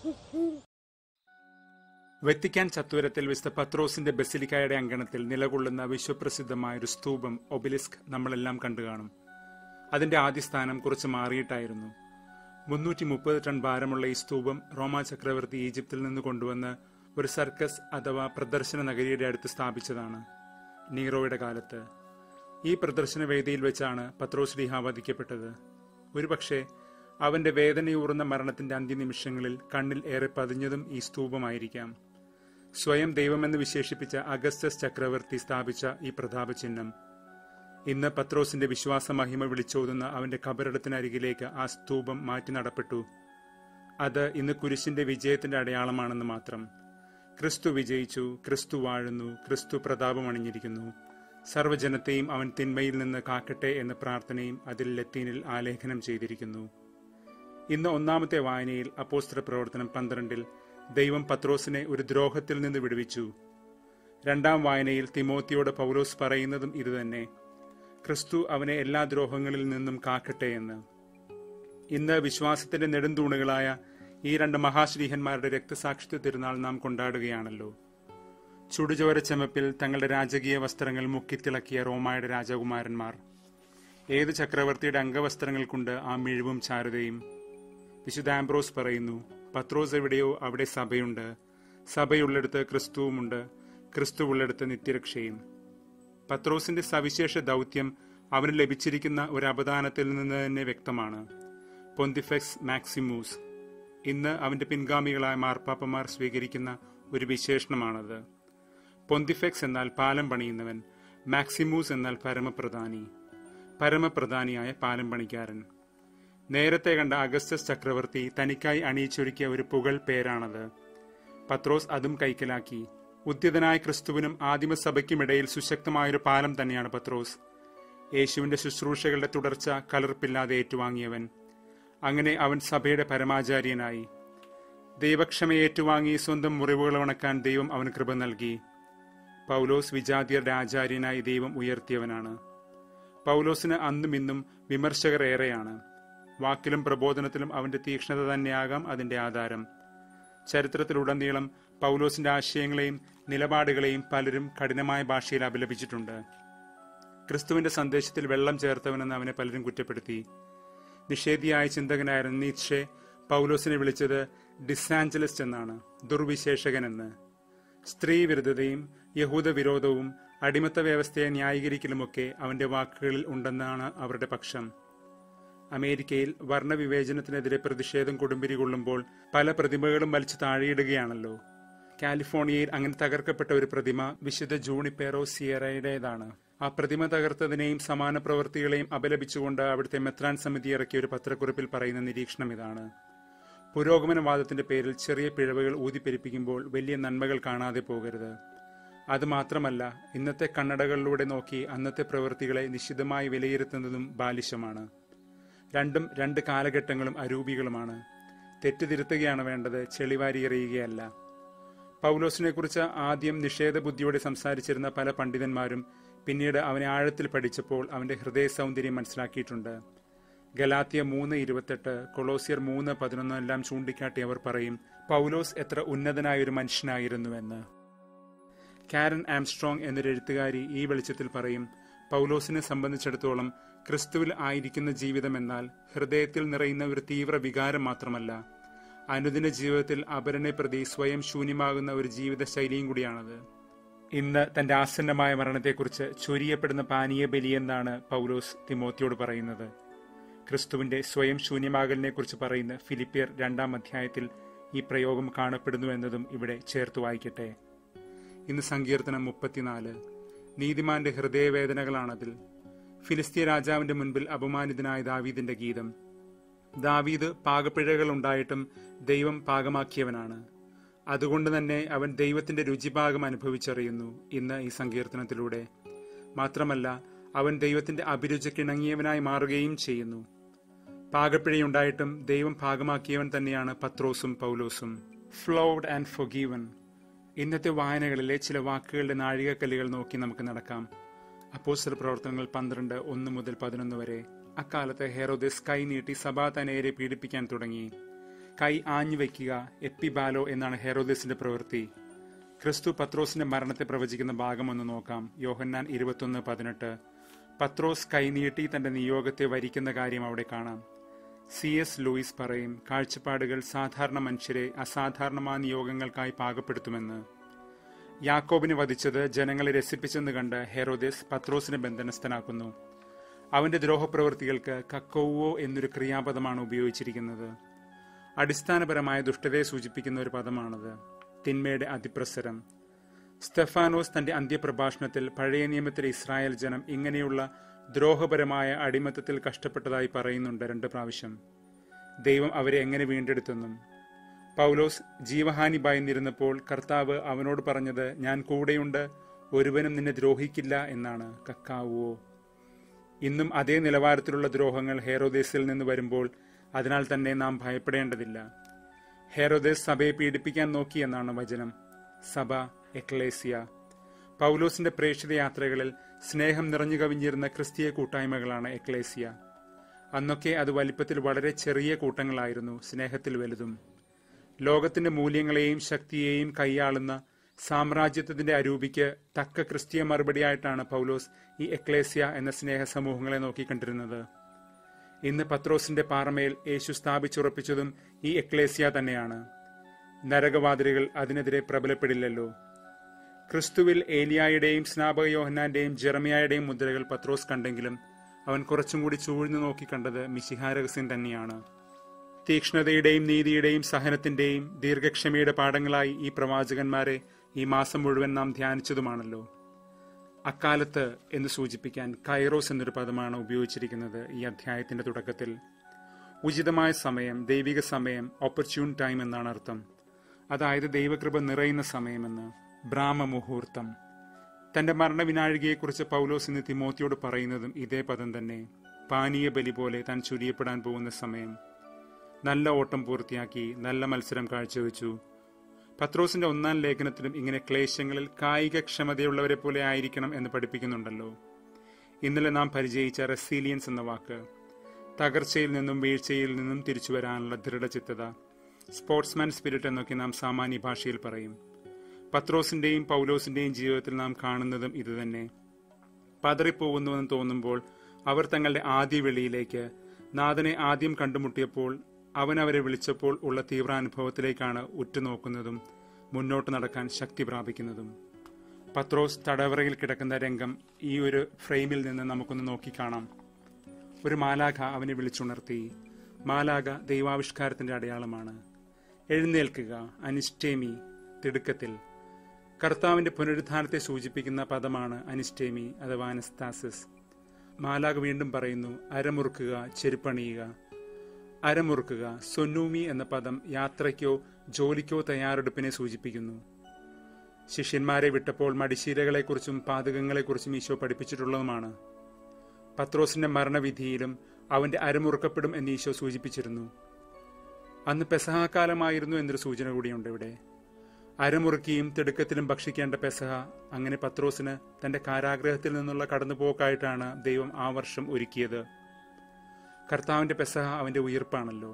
Vatican ചത്വരത്തിൽ വിശുദ്ധ പത്രോസിന്റെ ബസിലിക്കായുടെ അങ്കണത്തിൽ നിലകൊള്ളുന്ന വിശ്വപ്രസിദ്ധമായ ഒരു സ്തൂപം ഒബിലിസ്ക് നമ്മളെല്ലാം കണ്ടു കാണും അതിന്റെ ആദ്യ സ്ഥാനം കുറച്ച് മാറിയിട്ടായിരുന്നു മുന്നൂറ്റി മുപ്പത് ടൺ ഭാരമുള്ള ഈ സ്തൂപം റോമാ ചക്രവർത്തി ഈജിപ്തിൽ നിന്ന് കൊണ്ടുവന്ന് ഒരു സർക്കസ് അഥവാ പ്രദർശന നഗരിയുടെ അടുത്ത് സ്ഥാപിച്ചതാണ് നീറോയുടെ കാലത്ത് ഈ പ്രദർശന വേദിയിൽ വെച്ചാണ് പത്രോസ് ലീഹ വധിക്കപ്പെട്ടത് ഒരുപക്ഷെ അവന്റെ വേദനയൂറുന്ന മരണത്തിന്റെ അന്ത്യനിമിഷങ്ങളിൽ കണ്ണിൽ ഏറെ പതിഞ്ഞതും ഈ സ്തൂപമായിരിക്കാം സ്വയം ദൈവമെന്ന് വിശേഷിപ്പിച്ച അഗസ്റ്റസ് ചക്രവർത്തി സ്ഥാപിച്ച ഈ പ്രതാപ ചിഹ്നം ഇന്ന് പത്രോസിന്റെ വിശ്വാസ മഹിമ വിളിച്ചോതുന്ന അവന്റെ കബറിടത്തിനരികിലേക്ക് ആ സ്തൂപം മാറ്റി നടപ്പെട്ടു അത് ഇന്ന് കുരിശിന്റെ വിജയത്തിന്റെ അടയാളമാണെന്ന് മാത്രം ക്രിസ്തു വിജയിച്ചു ക്രിസ്തു വാഴുന്നു ക്രിസ്തു പ്രതാപമണിഞ്ഞിരിക്കുന്നു സർവ്വജനത്തെയും അവൻ തിന്മയിൽ നിന്ന് കാക്കട്ടെ എന്ന പ്രാർത്ഥനയും അതിൽ ലത്തീനിൽ ആലേഖനം ചെയ്തിരിക്കുന്നു ഇന്ന് ഒന്നാമത്തെ വായനയിൽ അപ്പോസ്തല പ്രവർത്തനം പന്ത്രണ്ടിൽ ദൈവം പത്രോസിനെ ഒരു ദ്രോഹത്തിൽ നിന്ന് വിടുവിച്ചു രണ്ടാം വായനയിൽ തിമോത്തിയോട് പൗലോസ് പറയുന്നതും ഇതുതന്നെ ക്രിസ്തു അവനെ എല്ലാ ദ്രോഹങ്ങളിൽ നിന്നും കാക്കട്ടെ എന്ന് ഇന്ന് വിശ്വാസത്തിന്റെ നെടുന്തൂണുകളായ ഈ രണ്ട് മഹാശ്രീഹന്മാരുടെ രക്തസാക്ഷിത്വ തിരുനാൾ നാം കൊണ്ടാടുകയാണല്ലോ ചുടുചോര ചെമപ്പിൽ തങ്ങളുടെ രാജകീയ വസ്ത്രങ്ങൾ മുക്കിത്തിളക്കിയ റോമായുടെ രാജകുമാരന്മാർ ഏത് ചക്രവർത്തിയുടെ അംഗവസ്ത്രങ്ങൾ കൊണ്ട് ആ മിഴിവും ചാരുതയും വിശുദ്ധ ആംബ്രോസ് പറയുന്നു പത്രോസ് എവിടെയോ അവിടെ സഭയുണ്ട് സഭയുള്ളിടത്ത് ക്രിസ്തുവുമുണ്ട് ക്രിസ്തു ഉള്ളിടത്ത് നിത്യരക്ഷയും പത്രോസിന്റെ സവിശേഷ ദൗത്യം അവന് ലഭിച്ചിരിക്കുന്ന ഒരു അപദാനത്തിൽ നിന്ന് തന്നെ വ്യക്തമാണ് പൊന്തിഫെക്സ് മാക്സിമൂസ് ഇന്ന് അവന്റെ പിൻഗാമികളായ മാർപ്പാപ്പമാർ സ്വീകരിക്കുന്ന ഒരു വിശേഷണമാണത് പൊന്തിഫെക്സ് എന്നാൽ പാലം പണിയുന്നവൻ മാക്സിമൂസ് എന്നാൽ പരമപ്രധാനി പരമപ്രധാനിയായ പാലം പണിക്കാരൻ നേരത്തെ കണ്ട അഗസ്റ്റസ് ചക്രവർത്തി തനിക്കായി അണിയിച്ചൊരുക്കിയ ഒരു പുകൾ പേരാണത് പത്രോസ് അതും കൈക്കലാക്കി ഉദ്യതനായ ക്രിസ്തുവിനും ആദിമസഭയ്ക്കുമിടയിൽ സുശക്തമായൊരു പാലം തന്നെയാണ് പത്രോസ് യേശുവിന്റെ ശുശ്രൂഷകളുടെ തുടർച്ച കലർപ്പില്ലാതെ ഏറ്റുവാങ്ങിയവൻ അങ്ങനെ അവൻ സഭയുടെ പരമാചാര്യനായി ദൈവക്ഷമ ഏറ്റുവാങ്ങി സ്വന്തം മുറിവുകൾ ഉണക്കാൻ ദൈവം അവന് കൃപ നൽകി പൗലോസ് വിജാതിയരുടെ ആചാര്യനായി ദൈവം ഉയർത്തിയവനാണ് പൗലോസിന് അന്നും ഇന്നും വിമർശകർ ഏറെയാണ് വാക്കിലും പ്രബോധനത്തിലും അവന്റെ തീക്ഷ്ണത തന്നെയാകാം അതിന്റെ ആധാരം ചരിത്രത്തിലുടനീളം പൗലോസിന്റെ ആശയങ്ങളെയും നിലപാടുകളെയും പലരും കഠിനമായ ഭാഷയിൽ അപലപിച്ചിട്ടുണ്ട് ക്രിസ്തുവിന്റെ സന്ദേശത്തിൽ വെള്ളം ചേർത്തവനെന്ന് അവനെ പലരും കുറ്റപ്പെടുത്തി നിഷേധിയായ ചിന്തകനായിരുന്ന നീറ്റ്ഷെ പൗലോസിനെ വിളിച്ചത് ഡിസാഞ്ചലിസ്റ്റ് എന്നാണ് ദുർവിശേഷകൻ എന്ന് സ്ത്രീ വിരുദ്ധതയും യഹൂദ വിരോധവും അടിമത്ത വ്യവസ്ഥയെ ന്യായീകരിക്കലുമൊക്കെ അവന്റെ വാക്കുകളിൽ ഉണ്ടെന്നാണ് അവരുടെ പക്ഷം അമേരിക്കയിൽ വർണ്ണവിവേചനത്തിനെതിരെ പ്രതിഷേധം കൊടുമ്പിരി കൊള്ളുമ്പോൾ പല പ്രതിമകളും വലിച്ചു താഴെയിടുകയാണല്ലോ കാലിഫോർണിയയിൽ അങ്ങനെ തകർക്കപ്പെട്ട ഒരു പ്രതിമ വിശുദ്ധ ജൂണിപ്പേറോ സിയറയുടേതാണ് ആ പ്രതിമ തകർത്തതിനെയും സമാന പ്രവൃത്തികളെയും അപലപിച്ചുകൊണ്ട് അവിടുത്തെ മെത്രാൻ സമിതി ഇറക്കിയ ഒരു പത്രക്കുറിപ്പിൽ പറയുന്ന നിരീക്ഷണം ഇതാണ് പുരോഗമനവാദത്തിന്റെ പേരിൽ ചെറിയ പിഴവുകൾ ഊതിപ്പെരിപ്പിക്കുമ്പോൾ വലിയ നന്മകൾ കാണാതെ പോകരുത് അതുമാത്രമല്ല ഇന്നത്തെ കണ്ണടകളിലൂടെ നോക്കി അന്നത്തെ പ്രവൃത്തികളെ നിശിതമായി വിലയിരുത്തുന്നതും ബാലിശമാണ് രണ്ടും രണ്ട് കാലഘട്ടങ്ങളും അരൂപികളുമാണ് തെറ്റുതിരുത്തുകയാണ് വേണ്ടത് ചെളിവാരി എറിയുകയല്ല പൗലോസിനെ കുറിച്ച് ആദ്യം നിഷേധ ബുദ്ധിയോടെ സംസാരിച്ചിരുന്ന പല പണ്ഡിതന്മാരും പിന്നീട് അവനെ ആഴത്തിൽ പഠിച്ചപ്പോൾ അവന്റെ ഹൃദയ സൗന്ദര്യം മനസ്സിലാക്കിയിട്ടുണ്ട് ഗലാത്തിയ മൂന്ന് ഇരുപത്തെട്ട് കൊളോസിയർ മൂന്ന് പതിനൊന്ന് എല്ലാം ചൂണ്ടിക്കാട്ടി അവർ പറയും പൗലോസ് എത്ര ഉന്നതനായ ഒരു മനുഷ്യനായിരുന്നുവെന്ന് കാരൻ ആംസ്ട്രോങ് എന്നൊരു എഴുത്തുകാരി ഈ വെളിച്ചത്തിൽ പറയും പൗലോസിനെ സംബന്ധിച്ചിടത്തോളം ക്രിസ്തുവിൽ ആയിരിക്കുന്ന ജീവിതം എന്നാൽ ഹൃദയത്തിൽ നിറയുന്ന ഒരു തീവ്ര വികാരം മാത്രമല്ല അനുദിന ജീവിതത്തിൽ അപരനെ പ്രതി സ്വയം ശൂന്യമാകുന്ന ഒരു ജീവിത ശൈലിയും കൂടിയാണത് ഇന്ന് തന്റെ ആസന്നമായ മരണത്തെക്കുറിച്ച് ചൊരിയപ്പെടുന്ന പാനീയ ബലിയെന്നാണ് പൗലോസ് തിമോത്തിയോട് പറയുന്നത് ക്രിസ്തുവിന്റെ സ്വയം ശൂന്യമാകലിനെ കുറിച്ച് പറയുന്ന ഫിലിപ്പിയർ രണ്ടാം അധ്യായത്തിൽ ഈ പ്രയോഗം കാണപ്പെടുന്നു എന്നതും ഇവിടെ ചേർത്ത് വായിക്കട്ടെ ഇന്ന് സങ്കീർത്തനം മുപ്പത്തിനാല് നീതിമാന്റെ ഹൃദയവേദനകളാണതിൽ ഫിലിസ്തീയ രാജാവിന്റെ മുൻപിൽ അപമാനിതനായ ദാവീദിന്റെ ഗീതം ദാവീദ് പാകപ്പിഴകൾ ഉണ്ടായിട്ടും ദൈവം പാകമാക്കിയവനാണ് അതുകൊണ്ട് തന്നെ അവൻ ദൈവത്തിന്റെ രുചിഭാഗം അനുഭവിച്ചറിയുന്നു ഇന്ന് ഈ സങ്കീർത്തനത്തിലൂടെ മാത്രമല്ല അവൻ ദൈവത്തിന്റെ അഭിരുചിക്കിണങ്ങിയവനായി മാറുകയും ചെയ്യുന്നു പാകപ്പിഴയുണ്ടായിട്ടും ദൈവം ഭാഗമാക്കിയവൻ തന്നെയാണ് പത്രോസും പൗലോസും ഫ്ലോഡ് ആൻഡ് ഫൊഗീവൻ ഇന്നത്തെ വായനകളിലെ ചില വാക്കുകളുടെ നാഴികക്കല്ലുകൾ നോക്കി നമുക്ക് നടക്കാം അപ്പോസ്റ്റർ പ്രവർത്തനങ്ങൾ പന്ത്രണ്ട് ഒന്ന് മുതൽ പതിനൊന്ന് വരെ അക്കാലത്ത് ഹെറോദസ് കൈ നീട്ടി സഭാതനേരെ പീഡിപ്പിക്കാൻ തുടങ്ങി കൈ ആഞ്ഞു വയ്ക്കുക എപ്പിബാലോ എന്നാണ് ഹെറോദസിന്റെ പ്രവൃത്തി ക്രിസ്തു പത്രോസിന്റെ മരണത്തെ പ്രവചിക്കുന്ന ഭാഗമൊന്ന് നോക്കാം യോഹന്നാൻ ഇരുപത്തൊന്ന് പതിനെട്ട് പത്രോസ് കൈനീട്ടി തന്റെ നിയോഗത്തെ വരിക്കുന്ന കാര്യം അവിടെ കാണാം സി എസ് ലൂയിസ് പറയും കാഴ്ചപ്പാടുകൾ സാധാരണ മനുഷ്യരെ അസാധാരണമായ നിയോഗങ്ങൾക്കായി പാകപ്പെടുത്തുമെന്ന് യാക്കോബിനെ വധിച്ചത് ജനങ്ങളെ രസിപ്പിച്ചെന്ന് കണ്ട് ഹെറോദേസ് പത്രോസിനെ ബന്ധനസ്ഥനാക്കുന്നു അവന്റെ ദ്രോഹപ്രവൃത്തികൾക്ക് കക്കോവോ എന്നൊരു ക്രിയാപദമാണ് ഉപയോഗിച്ചിരിക്കുന്നത് അടിസ്ഥാനപരമായ ദുഷ്ടതയെ സൂചിപ്പിക്കുന്ന ഒരു പദമാണത് തിന്മയുടെ അതിപ്രസരം സ്തെഫാനോസ് തന്റെ അന്ത്യപ്രഭാഷണത്തിൽ പഴയ നിയമത്തിലെ ഇസ്രായേൽ ജനം ഇങ്ങനെയുള്ള ദ്രോഹപരമായ അടിമത്തത്തിൽ കഷ്ടപ്പെട്ടതായി പറയുന്നുണ്ട് രണ്ട് പ്രാവശ്യം ദൈവം അവരെ എങ്ങനെ വീണ്ടെടുത്തെന്നും പൗലോസ് ജീവഹാനി ഭയന്നിരുന്നപ്പോൾ കർത്താവ് അവനോട് പറഞ്ഞത് ഞാൻ കൂടെയുണ്ട് ഒരുവനും നിന്നെ ദ്രോഹിക്കില്ല എന്നാണ് കക്കാവുവോ ഇന്നും അതേ നിലവാരത്തിലുള്ള ദ്രോഹങ്ങൾ ഹേറോദേസിൽ നിന്ന് വരുമ്പോൾ അതിനാൽ തന്നെ നാം ഭയപ്പെടേണ്ടതില്ല ഹേറോദേസ് സഭയെ പീഡിപ്പിക്കാൻ നോക്കി എന്നാണ് വചനം സഭ എക്ലേസിയ പൗലോസിന്റെ പ്രേക്ഷിത യാത്രകളിൽ സ്നേഹം നിറഞ്ഞു കവിഞ്ഞിരുന്ന ക്രിസ്തീയ കൂട്ടായ്മകളാണ് എക്ലേസിയ അന്നൊക്കെ അത് വലിപ്പത്തിൽ വളരെ ചെറിയ കൂട്ടങ്ങളായിരുന്നു സ്നേഹത്തിൽ വലുതും ലോകത്തിന്റെ മൂല്യങ്ങളെയും ശക്തിയെയും കൈയാളുന്ന സാമ്രാജ്യത്വത്തിന്റെ അരൂപിക്ക് തക്ക ക്രിസ്തീയ മറുപടിയായിട്ടാണ് പൗലോസ് ഈ എക്ലേസിയ എന്ന സ്നേഹ സമൂഹങ്ങളെ നോക്കിക്കണ്ടിരുന്നത് ഇന്ന് പത്രോസിന്റെ പാറമേൽ യേശു സ്ഥാപിച്ചുറപ്പിച്ചതും ഈ എക്ലേസിയ തന്നെയാണ് നരകവാതിലുകൾ അതിനെതിരെ പ്രബലപ്പെടില്ലല്ലോ ക്രിസ്തുവിൽ ഏലിയായുടെയും സ്നാപക യോഹന്നാന്റെയും ജെറമിയായുടെയും മുദ്രകൾ പത്രോസ് കണ്ടെങ്കിലും അവൻ കുറച്ചും കൂടി ചൂഴ്ന്നു നോക്കി കണ്ടത് മിശിഹാരഹസ്യം തന്നെയാണ് തീക്ഷ്ണതയുടെയും നീതിയുടെയും സഹനത്തിന്റെയും ദീർഘക്ഷമയുടെ പാഠങ്ങളായി ഈ പ്രവാചകന്മാരെ ഈ മാസം മുഴുവൻ നാം ധ്യാനിച്ചതുമാണല്ലോ അക്കാലത്ത് എന്ന് സൂചിപ്പിക്കാൻ കൈറോസ് എന്നൊരു പദമാണ് ഉപയോഗിച്ചിരിക്കുന്നത് ഈ അധ്യായത്തിന്റെ തുടക്കത്തിൽ ഉചിതമായ സമയം ദൈവിക സമയം ഓപ്പർച്യൂൺ ടൈം എന്നാണ് അർത്ഥം അതായത് ദൈവകൃപ നിറയുന്ന സമയമെന്ന് ബ്രാഹ്മമുഹൂർത്തം തന്റെ മരണവിനാഴികയെക്കുറിച്ച് പൗലോസ് ഇന്ന് തിമോത്തിയോട് പറയുന്നതും ഇതേ പദം തന്നെ പാനീയ ബലി പോലെ താൻ ചുരിയപ്പെടാൻ പോകുന്ന സമയം നല്ല ഓട്ടം പൂർത്തിയാക്കി നല്ല മത്സരം കാഴ്ചവെച്ചു പത്രോസിന്റെ ഒന്നാം ലേഖനത്തിലും ഇങ്ങനെ ക്ലേശങ്ങളിൽ കായിക ക്ഷമതയുള്ളവരെ പോലെ ആയിരിക്കണം എന്ന് പഠിപ്പിക്കുന്നുണ്ടല്ലോ ഇന്നലെ നാം പരിചയിച്ച റെസീലിയൻസ് എന്ന വാക്ക് തകർച്ചയിൽ നിന്നും വീഴ്ചയിൽ നിന്നും തിരിച്ചു വരാനുള്ള ദൃഢചിത്തത സ്പോർട്സ്മാൻ സ്പിരിറ്റ് എന്നൊക്കെ നാം സാമാന്യ ഭാഷയിൽ പറയും പത്രോസിന്റെയും പൗലോസിന്റെയും ജീവിതത്തിൽ നാം കാണുന്നതും ഇതുതന്നെ പതറിപ്പോകുന്നുവെന്ന് തോന്നുമ്പോൾ അവർ തങ്ങളുടെ ആദ്യ വെളിയിലേക്ക് നാഥനെ ആദ്യം കണ്ടുമുട്ടിയപ്പോൾ അവൻ അവരെ വിളിച്ചപ്പോൾ ഉള്ള തീവ്രാനുഭവത്തിലേക്കാണ് ഉറ്റുനോക്കുന്നതും മുന്നോട്ട് നടക്കാൻ ശക്തി പ്രാപിക്കുന്നതും പത്രോസ് തടവറയിൽ കിടക്കുന്ന രംഗം ഈ ഒരു ഫ്രെയിമിൽ നിന്ന് നമുക്കൊന്ന് നോക്കിക്കാണാം ഒരു മാലാഖ അവനെ വിളിച്ചുണർത്തി മാലാഖ ദൈവാവിഷ്കാരത്തിന്റെ അടയാളമാണ് എഴുന്നേൽക്കുക അനിസ്റ്റേമി തിടുക്കത്തിൽ കർത്താവിന്റെ പുനരുദ്ധാനത്തെ സൂചിപ്പിക്കുന്ന പദമാണ് അനിസ്റ്റേമി അഥവാ അനസ്താസിസ് മാലാഖ വീണ്ടും പറയുന്നു അരമുറുക്കുക ചെരുപ്പണിയുക അരമുറുക്കുക സൊന്നൂമി എന്ന പദം യാത്രയ്ക്കോ ജോലിക്കോ തയ്യാറെടുപ്പിനെ സൂചിപ്പിക്കുന്നു ശിഷ്യന്മാരെ വിട്ടപ്പോൾ മടിശീലകളെക്കുറിച്ചും പാതകങ്ങളെക്കുറിച്ചും ഈശോ പഠിപ്പിച്ചിട്ടുള്ളതുമാണ് പത്രോസിന്റെ മരണവിധിയിലും അവന്റെ അരമുറുക്കപ്പെടും എന്ന് ഈശോ സൂചിപ്പിച്ചിരുന്നു അന്ന് പെസഹാകാലമായിരുന്നു എന്നൊരു സൂചന കൂടിയുണ്ട് ഇവിടെ അരമുറുക്കിയും തിടുക്കത്തിലും ഭക്ഷിക്കേണ്ട പെസഹ അങ്ങനെ പത്രോസിന് തന്റെ കാരാഗ്രഹത്തിൽ നിന്നുള്ള കടന്നുപോക്കായിട്ടാണ് ദൈവം ആ വർഷം ഒരുക്കിയത് കർത്താവിന്റെ പെസഹ അവന്റെ ഉയർപ്പാണല്ലോ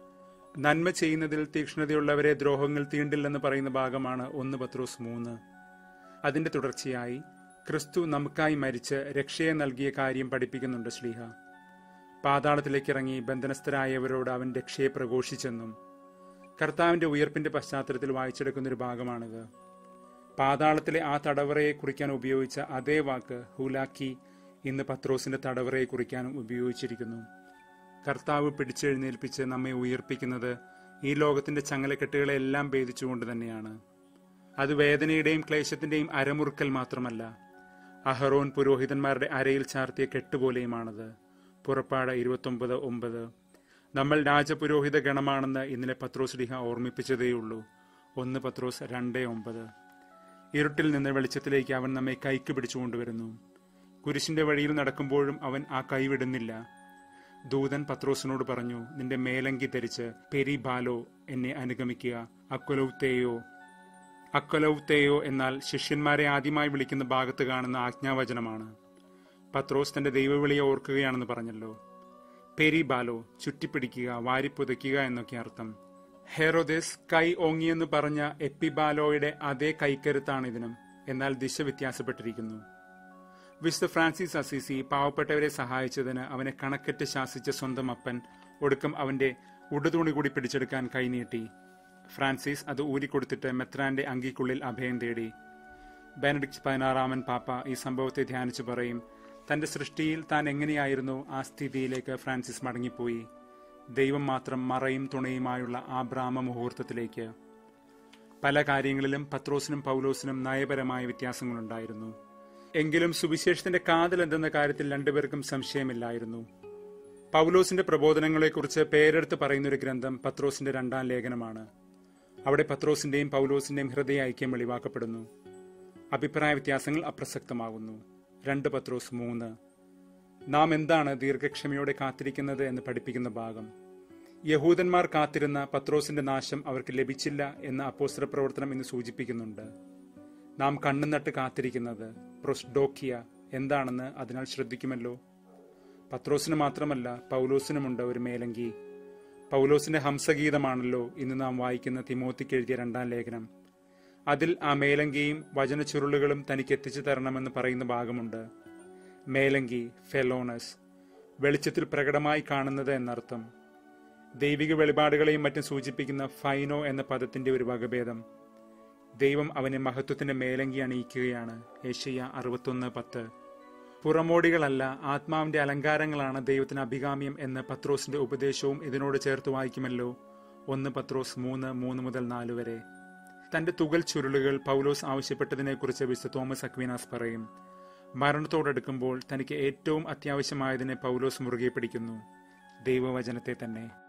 നന്മ ചെയ്യുന്നതിൽ തീക്ഷ്ണതയുള്ളവരെ ദ്രോഹങ്ങൾ തീണ്ടില്ലെന്ന് പറയുന്ന ഭാഗമാണ് ഒന്ന് പത്രോസ് മൂന്ന് അതിന്റെ തുടർച്ചയായി ക്രിസ്തു നമുക്കായി മരിച്ച് രക്ഷയെ നൽകിയ കാര്യം പഠിപ്പിക്കുന്നുണ്ട് ശ്ലീഹ പാതാളത്തിലേക്ക് ഇറങ്ങി ബന്ധനസ്ഥരായവരോട് അവൻ രക്ഷയെ പ്രഘോഷിച്ചെന്നും കർത്താവിന്റെ ഉയർപ്പിന്റെ പശ്ചാത്തലത്തിൽ വായിച്ചെടുക്കുന്ന ഒരു ഭാഗമാണിത് പാതാളത്തിലെ ആ തടവറയെ കുറിക്കാൻ ഉപയോഗിച്ച അതേ വാക്ക് ഹുലാക്കി ഇന്ന് പത്രോസിന്റെ തടവറയെ കുറിക്കാനും ഉപയോഗിച്ചിരിക്കുന്നു കർത്താവ് പിടിച്ചെഴുന്നേൽപ്പിച്ച് നമ്മെ ഉയർപ്പിക്കുന്നത് ഈ ലോകത്തിന്റെ ചങ്ങലക്കെട്ടുകളെല്ലാം ഭേദിച്ചുകൊണ്ട് തന്നെയാണ് അത് വേദനയുടെയും ക്ലേശത്തിന്റെയും അരമുറുക്കൽ മാത്രമല്ല അഹറോൻ പുരോഹിതന്മാരുടെ അരയിൽ ചാർത്തിയ കെട്ടുപോലെയുമാണത് പുറപ്പാട് ഇരുപത്തൊമ്പത് ഒമ്പത് നമ്മൾ രാജപുരോഹിത ഗണമാണെന്ന് ഇന്നലെ പത്രോസ് ലിഹ ഓർമ്മിപ്പിച്ചതേയുള്ളൂ ഒന്ന് പത്രോസ് രണ്ട് ഒമ്പത് ഇരുട്ടിൽ നിന്ന് വെളിച്ചത്തിലേക്ക് അവൻ നമ്മെ കൈക്ക് പിടിച്ചുകൊണ്ടുവരുന്നു കുരിശിന്റെ വഴിയിൽ നടക്കുമ്പോഴും അവൻ ആ കൈ വിടുന്നില്ല ദൂതൻ പത്രോസിനോട് പറഞ്ഞു നിന്റെ മേലങ്കി ധരിച്ച് പെരി ബാലോ എന്നെ അനുഗമിക്കുക അക്കൊലൗത്തേയോ അക്കൊലൗത്തേയോ എന്നാൽ ശിഷ്യന്മാരെ ആദ്യമായി വിളിക്കുന്ന ഭാഗത്ത് കാണുന്ന ആജ്ഞാവചനമാണ് പത്രോസ് തന്റെ ദൈവവിളിയെ ഓർക്കുകയാണെന്ന് പറഞ്ഞല്ലോ പെരി ബാലോ ചുറ്റിപ്പിടിക്കുക വാരിപ്പുതയ്ക്കുക എന്നൊക്കെ അർത്ഥം ഹെറോദേസ് കൈ ഓങ്ങിയെന്ന് പറഞ്ഞ എപ്പിബാലോയുടെ അതേ കൈക്കരുത്താണ് ഇതിനും എന്നാൽ ദിശ വ്യത്യാസപ്പെട്ടിരിക്കുന്നു വിശുദ്ധ ഫ്രാൻസിസ് അസീസി പാവപ്പെട്ടവരെ സഹായിച്ചതിന് അവനെ കണക്കെട്ട് ശാസിച്ച സ്വന്തം അപ്പൻ ഒടുക്കം അവന്റെ ഉടുതുണി കൂടി പിടിച്ചെടുക്കാൻ കൈനീട്ടി ഫ്രാൻസിസ് അത് ഊരിക്കൊടുത്തിട്ട് മെത്രാന്റെ അങ്കിക്കുള്ളിൽ അഭയം തേടി ബെനഡിക്ട് പതിനാറാമൻ പാപ്പ ഈ സംഭവത്തെ ധ്യാനിച്ചു പറയും തന്റെ സൃഷ്ടിയിൽ താൻ എങ്ങനെയായിരുന്നു ആ സ്ഥിതിയിലേക്ക് ഫ്രാൻസിസ് മടങ്ങിപ്പോയി ദൈവം മാത്രം മറയും തുണയുമായുള്ള ആ ബ്രാഹ്മ മുഹൂർത്തത്തിലേക്ക് പല കാര്യങ്ങളിലും പത്രോസിനും പൗലോസിനും നയപരമായ വ്യത്യാസങ്ങളുണ്ടായിരുന്നു എങ്കിലും സുവിശേഷത്തിന്റെ കാതൽ എന്തെന്ന കാര്യത്തിൽ രണ്ടുപേർക്കും സംശയമില്ലായിരുന്നു പൗലോസിന്റെ പ്രബോധനങ്ങളെക്കുറിച്ച് പേരെടുത്ത് പറയുന്ന ഒരു ഗ്രന്ഥം പത്രോസിന്റെ രണ്ടാം ലേഖനമാണ് അവിടെ പത്രോസിന്റെയും പൗലോസിന്റെയും ഹൃദയ ഐക്യം വെളിവാക്കപ്പെടുന്നു അഭിപ്രായ വ്യത്യാസങ്ങൾ അപ്രസക്തമാകുന്നു രണ്ട് പത്രോസ് മൂന്ന് നാം എന്താണ് ദീർഘക്ഷമയോടെ കാത്തിരിക്കുന്നത് എന്ന് പഠിപ്പിക്കുന്ന ഭാഗം യഹൂദന്മാർ കാത്തിരുന്ന പത്രോസിന്റെ നാശം അവർക്ക് ലഭിച്ചില്ല എന്ന അപ്പോസ്തല പ്രവർത്തനം ഇന്ന് സൂചിപ്പിക്കുന്നുണ്ട് നാം കണ്ണുനട്ട് കാത്തിരിക്കുന്നത് പ്രൊസ്ഡോക്കിയ എന്താണെന്ന് അതിനാൽ ശ്രദ്ധിക്കുമല്ലോ പത്രോസിന് മാത്രമല്ല പൗലോസിനുമുണ്ട് ഒരു മേലങ്കി പൗലോസിന്റെ ഹംസഗീതമാണല്ലോ ഇന്ന് നാം വായിക്കുന്ന തിമോത്തിക്ക് എഴുതിയ രണ്ടാം ലേഖനം അതിൽ ആ മേലങ്കിയും വചന ചുരുളുകളും തനിക്ക് എത്തിച്ചു തരണമെന്ന് പറയുന്ന ഭാഗമുണ്ട് മേലങ്കി ഫെലോണസ് വെളിച്ചത്തിൽ പ്രകടമായി കാണുന്നത് എന്നർത്ഥം ദൈവിക വെളിപാടുകളെയും മറ്റും സൂചിപ്പിക്കുന്ന ഫൈനോ എന്ന പദത്തിന്റെ ഒരു വകഭേദം ദൈവം അവനെ മഹത്വത്തിന്റെ മേലങ്കി അണിയിക്കുകയാണ് ഏഷ്യ അറുപത്തൊന്ന് പത്ത് പുറമോടികളല്ല ആത്മാവിന്റെ അലങ്കാരങ്ങളാണ് ദൈവത്തിന് അഭികാമ്യം എന്ന പത്രോസിന്റെ ഉപദേശവും ഇതിനോട് ചേർത്ത് വായിക്കുമല്ലോ ഒന്ന് പത്രോസ് മൂന്ന് മൂന്ന് മുതൽ നാല് വരെ തന്റെ തുകൽ ചുരുളുകൾ പൗലോസ് ആവശ്യപ്പെട്ടതിനെക്കുറിച്ച് വിശുദ്ധ തോമസ് അക്വീനാസ് പറയും മരണത്തോടടുക്കുമ്പോൾ തനിക്ക് ഏറ്റവും അത്യാവശ്യമായതിനെ പൗലോസ് മുറുകെ പിടിക്കുന്നു ദൈവവചനത്തെ തന്നെ